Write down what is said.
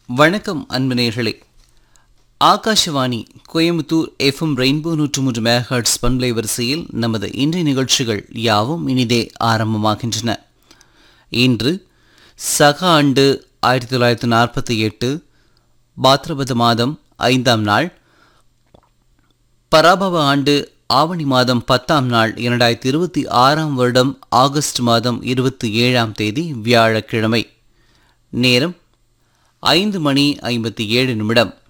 வணக்கம் அன்பு நேயர்களே ஆகாஷவாணி கோயம்புத்தூர் எஃப்எம் ரெயின்போ நூற்று மூன்று மேகர்ட்ஸ் பண்பலை வரிசையில் நமது இன்றைய நிகழ்ச்சிகள் யாவும் இனிதே ஆரம்பமாகின்றன இன்று சக ஆண்டு ஆயிரத்தி தொள்ளாயிரத்தி நாற்பத்தி எட்டு பாத்ரபத மாதம் ஐந்தாம் நாள் பராபவ ஆண்டு ஆவணி மாதம் பத்தாம் நாள் இரண்டாயிரத்தி இருபத்தி ஆறாம் வருடம் ஆகஸ்ட் மாதம் இருபத்தி ஏழாம் தேதி வியாழக்கிழமை நேரம் ஐந்து மணி ஐம்பத்தி ஏழு நிமிடம்